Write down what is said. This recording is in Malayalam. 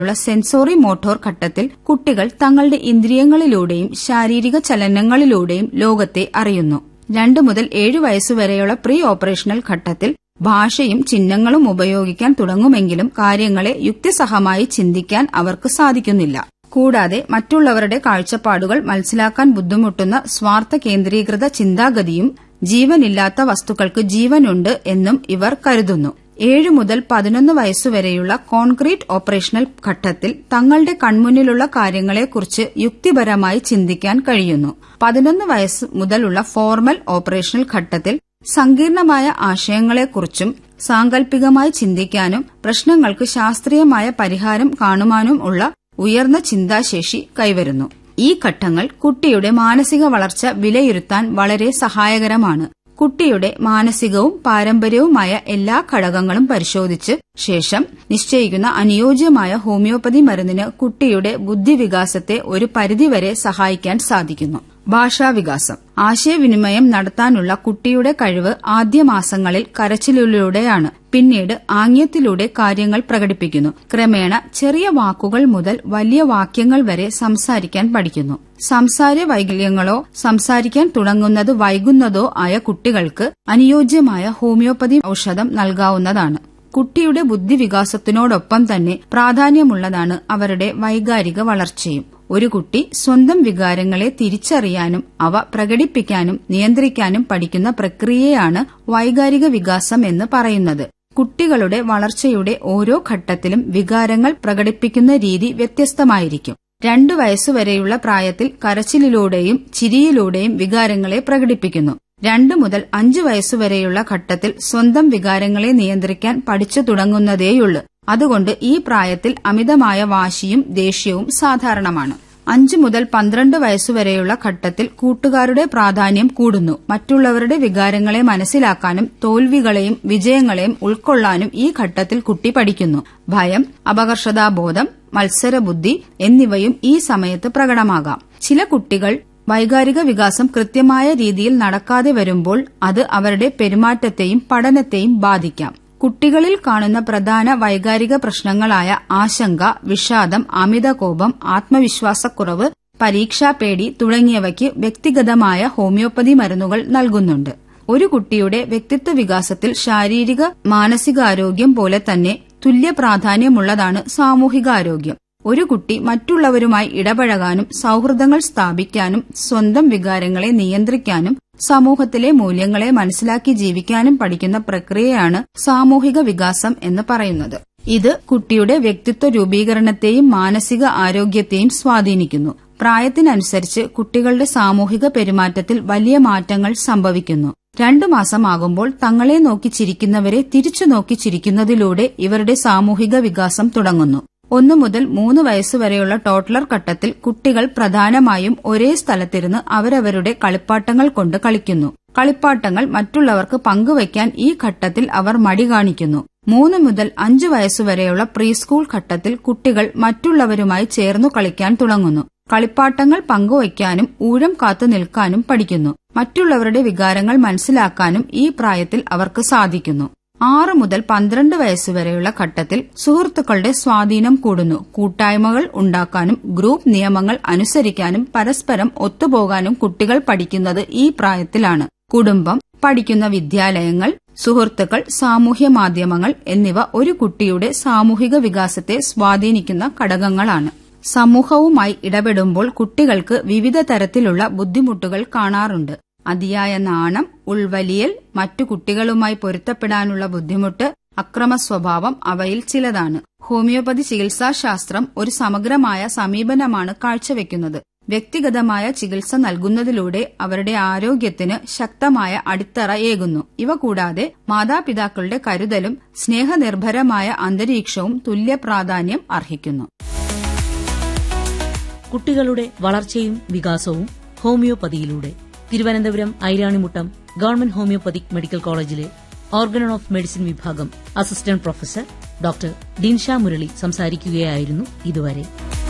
ഉള്ള സെൻസോറി മോട്ടോർ ഘട്ടത്തിൽ കുട്ടികൾ തങ്ങളുടെ ഇന്ദ്രിയങ്ങളിലൂടെയും ശാരീരിക ചലനങ്ങളിലൂടെയും ലോകത്തെ അറിയുന്നു രണ്ടു മുതൽ ഏഴു വയസ്സുവരെയുള്ള പ്രീ ഓപ്പറേഷണൽ ഘട്ടത്തിൽ ഭാഷയും ചിഹ്നങ്ങളും ഉപയോഗിക്കാൻ തുടങ്ങുമെങ്കിലും കാര്യങ്ങളെ യുക്തിസഹമായി ചിന്തിക്കാൻ അവർക്ക് സാധിക്കുന്നില്ല കൂടാതെ മറ്റുള്ളവരുടെ കാഴ്ചപ്പാടുകൾ മനസ്സിലാക്കാൻ ബുദ്ധിമുട്ടുന്ന സ്വാർത്ഥ കേന്ദ്രീകൃത ചിന്താഗതിയും ജീവനില്ലാത്ത വസ്തുക്കൾക്ക് ജീവനുണ്ട് എന്നും ഇവർ കരുതുന്നു ഏഴു മുതൽ പതിനൊന്ന് വയസ്സുവരെയുള്ള കോൺക്രീറ്റ് ഓപ്പറേഷണൽ ഘട്ടത്തിൽ തങ്ങളുടെ കൺമുന്നിലുള്ള കാര്യങ്ങളെക്കുറിച്ച് യുക്തിപരമായി ചിന്തിക്കാൻ കഴിയുന്നു പതിനൊന്ന് വയസ്സ് മുതലുള്ള ഫോർമൽ ഓപ്പറേഷണൽ ഘട്ടത്തിൽ സങ്കീർണമായ ആശയങ്ങളെക്കുറിച്ചും സാങ്കല്പികമായി ചിന്തിക്കാനും പ്രശ്നങ്ങൾക്ക് ശാസ്ത്രീയമായ പരിഹാരം കാണുവാനും ഉള്ള ഉയർന്ന ചിന്താശേഷി കൈവരുന്നു ഈ ഘട്ടങ്ങൾ കുട്ടിയുടെ മാനസിക വളർച്ച വിലയിരുത്താൻ വളരെ സഹായകരമാണ് കുട്ടിയുടെ മാനസികവും പാരമ്പര്യവുമായ എല്ലാ ഘടകങ്ങളും പരിശോധിച്ച് ശേഷം നിശ്ചയിക്കുന്ന അനുയോജ്യമായ ഹോമിയോപ്പതി മരുന്നിന് കുട്ടിയുടെ ബുദ്ധിവികാസത്തെ ഒരു പരിധിവരെ സഹായിക്കാൻ സാധിക്കുന്നു ഭാഷാവികാസം ആശയവിനിമയം നടത്താനുള്ള കുട്ടിയുടെ കഴിവ് ആദ്യ മാസങ്ങളിൽ കരച്ചിലൂടെയാണ് പിന്നീട് ആംഗ്യത്തിലൂടെ കാര്യങ്ങൾ പ്രകടിപ്പിക്കുന്നു ക്രമേണ ചെറിയ വാക്കുകൾ മുതൽ വലിയ വാക്യങ്ങൾ വരെ സംസാരിക്കാൻ പഠിക്കുന്നു സംസാര വൈകല്യങ്ങളോ സംസാരിക്കാൻ തുടങ്ങുന്നത് വൈകുന്നതോ ആയ കുട്ടികൾക്ക് അനുയോജ്യമായ ഹോമിയോപ്പതി ഔഷധം നൽകാവുന്നതാണ് കുട്ടിയുടെ ബുദ്ധിവികാസത്തിനോടൊപ്പം തന്നെ പ്രാധാന്യമുള്ളതാണ് അവരുടെ വൈകാരിക വളർച്ചയും ഒരു കുട്ടി സ്വന്തം വികാരങ്ങളെ തിരിച്ചറിയാനും അവ പ്രകടിപ്പിക്കാനും നിയന്ത്രിക്കാനും പഠിക്കുന്ന പ്രക്രിയയാണ് വൈകാരിക വികാസം എന്ന് പറയുന്നത് കുട്ടികളുടെ വളർച്ചയുടെ ഓരോ ഘട്ടത്തിലും വികാരങ്ങൾ പ്രകടിപ്പിക്കുന്ന രീതി വ്യത്യസ്തമായിരിക്കും രണ്ടു വയസ്സുവരെയുള്ള പ്രായത്തിൽ കരച്ചിലിലൂടെയും ചിരിയിലൂടെയും വികാരങ്ങളെ പ്രകടിപ്പിക്കുന്നു രണ്ടു മുതൽ അഞ്ചു വയസ്സുവരെയുള്ള ഘട്ടത്തിൽ സ്വന്തം വികാരങ്ങളെ നിയന്ത്രിക്കാൻ പഠിച്ചു തുടങ്ങുന്നതേയുള്ളൂ അതുകൊണ്ട് ഈ പ്രായത്തിൽ അമിതമായ വാശിയും ദേഷ്യവും സാധാരണമാണ് അഞ്ചു മുതൽ പന്ത്രണ്ട് വയസ്സുവരെയുള്ള ഘട്ടത്തിൽ കൂട്ടുകാരുടെ പ്രാധാന്യം കൂടുന്നു മറ്റുള്ളവരുടെ വികാരങ്ങളെ മനസ്സിലാക്കാനും തോൽവികളെയും വിജയങ്ങളെയും ഉൾക്കൊള്ളാനും ഈ ഘട്ടത്തിൽ കുട്ടി പഠിക്കുന്നു ഭയം അപകർഷതാബോധം മത്സരബുദ്ധി എന്നിവയും ഈ സമയത്ത് പ്രകടമാകാം ചില കുട്ടികൾ വൈകാരിക വികാസം കൃത്യമായ രീതിയിൽ നടക്കാതെ വരുമ്പോൾ അത് അവരുടെ പെരുമാറ്റത്തെയും പഠനത്തെയും ബാധിക്കാം കുട്ടികളിൽ കാണുന്ന പ്രധാന വൈകാരിക പ്രശ്നങ്ങളായ ആശങ്ക വിഷാദം അമിതകോപം ആത്മവിശ്വാസക്കുറവ് പരീക്ഷാപേടി തുടങ്ങിയവയ്ക്ക് വ്യക്തിഗതമായ ഹോമിയോപ്പതി മരുന്നുകൾ നൽകുന്നുണ്ട് ഒരു കുട്ടിയുടെ വ്യക്തിത്വ വികാസത്തിൽ ശാരീരിക മാനസികാരോഗ്യം പോലെ തന്നെ തുല്യ പ്രാധാന്യമുള്ളതാണ് സാമൂഹികാരോഗ്യം ഒരു കുട്ടി മറ്റുള്ളവരുമായി ഇടപഴകാനും സൌഹൃദങ്ങൾ സ്ഥാപിക്കാനും സ്വന്തം വികാരങ്ങളെ നിയന്ത്രിക്കാനും സമൂഹത്തിലെ മൂല്യങ്ങളെ മനസ്സിലാക്കി ജീവിക്കാനും പഠിക്കുന്ന പ്രക്രിയയാണ് സാമൂഹിക വികാസം എന്ന് പറയുന്നത് ഇത് കുട്ടിയുടെ വ്യക്തിത്വ രൂപീകരണത്തെയും മാനസിക ആരോഗ്യത്തെയും സ്വാധീനിക്കുന്നു പ്രായത്തിനനുസരിച്ച് കുട്ടികളുടെ സാമൂഹിക പെരുമാറ്റത്തിൽ വലിയ മാറ്റങ്ങൾ സംഭവിക്കുന്നു രണ്ടു മാസമാകുമ്പോൾ തങ്ങളെ നോക്കി ചിരിക്കുന്നവരെ തിരിച്ചു നോക്കി ചിരിക്കുന്നതിലൂടെ ഇവരുടെ സാമൂഹിക വികാസം തുടങ്ങുന്നു ഒന്നു മുതൽ മൂന്ന് വയസ്സുവരെയുള്ള ടോട്ട്ലർ ഘട്ടത്തിൽ കുട്ടികൾ പ്രധാനമായും ഒരേ സ്ഥലത്തിരുന്ന് അവരവരുടെ കളിപ്പാട്ടങ്ങൾ കൊണ്ട് കളിക്കുന്നു കളിപ്പാട്ടങ്ങൾ മറ്റുള്ളവർക്ക് പങ്കുവയ്ക്കാൻ ഈ ഘട്ടത്തിൽ അവർ മടി കാണിക്കുന്നു മൂന്ന് മുതൽ അഞ്ചു വയസ്സുവരെയുള്ള പ്രീ സ്കൂൾ ഘട്ടത്തിൽ കുട്ടികൾ മറ്റുള്ളവരുമായി ചേർന്നു കളിക്കാൻ തുടങ്ങുന്നു കളിപ്പാട്ടങ്ങൾ പങ്കുവയ്ക്കാനും ഊഴം കാത്തു നിൽക്കാനും പഠിക്കുന്നു മറ്റുള്ളവരുടെ വികാരങ്ങൾ മനസ്സിലാക്കാനും ഈ പ്രായത്തിൽ അവർക്ക് സാധിക്കുന്നു ആറ് മുതൽ പന്ത്രണ്ട് വയസ്സുവരെയുള്ള ഘട്ടത്തിൽ സുഹൃത്തുക്കളുടെ സ്വാധീനം കൂടുന്നു കൂട്ടായ്മകൾ ഉണ്ടാക്കാനും ഗ്രൂപ്പ് നിയമങ്ങൾ അനുസരിക്കാനും പരസ്പരം ഒത്തുപോകാനും കുട്ടികൾ പഠിക്കുന്നത് ഈ പ്രായത്തിലാണ് കുടുംബം പഠിക്കുന്ന വിദ്യാലയങ്ങൾ സുഹൃത്തുക്കൾ സാമൂഹ്യ മാധ്യമങ്ങൾ എന്നിവ ഒരു കുട്ടിയുടെ സാമൂഹിക വികാസത്തെ സ്വാധീനിക്കുന്ന ഘടകങ്ങളാണ് സമൂഹവുമായി ഇടപെടുമ്പോൾ കുട്ടികൾക്ക് വിവിധ തരത്തിലുള്ള ബുദ്ധിമുട്ടുകൾ കാണാറുണ്ട് അതിയായ നാണം ഉൾവലിയൽ മറ്റു കുട്ടികളുമായി പൊരുത്തപ്പെടാനുള്ള ബുദ്ധിമുട്ട് അക്രമ സ്വഭാവം അവയിൽ ചിലതാണ് ഹോമിയോപ്പതി ചികിത്സാശാസ്ത്രം ഒരു സമഗ്രമായ സമീപനമാണ് കാഴ്ചവെക്കുന്നത് വ്യക്തിഗതമായ ചികിത്സ നൽകുന്നതിലൂടെ അവരുടെ ആരോഗ്യത്തിന് ശക്തമായ അടിത്തറ ഏകുന്നു ഇവ കൂടാതെ മാതാപിതാക്കളുടെ കരുതലും സ്നേഹനിർഭരമായ അന്തരീക്ഷവും തുല്യ പ്രാധാന്യം അർഹിക്കുന്നു കുട്ടികളുടെ വളർച്ചയും വികാസവും ഹോമിയോപ്പതിയിലൂടെ Thiruvananthapuram Airanimuttam government homoeopathic medical കോളേജിലെ ഓർഗനൺ ഓഫ് മെഡിസിൻ വിഭാഗം assistant professor doctor Dinsha Murali സംസാരിക്കുകയായിരുന്നു ഇതുവരെ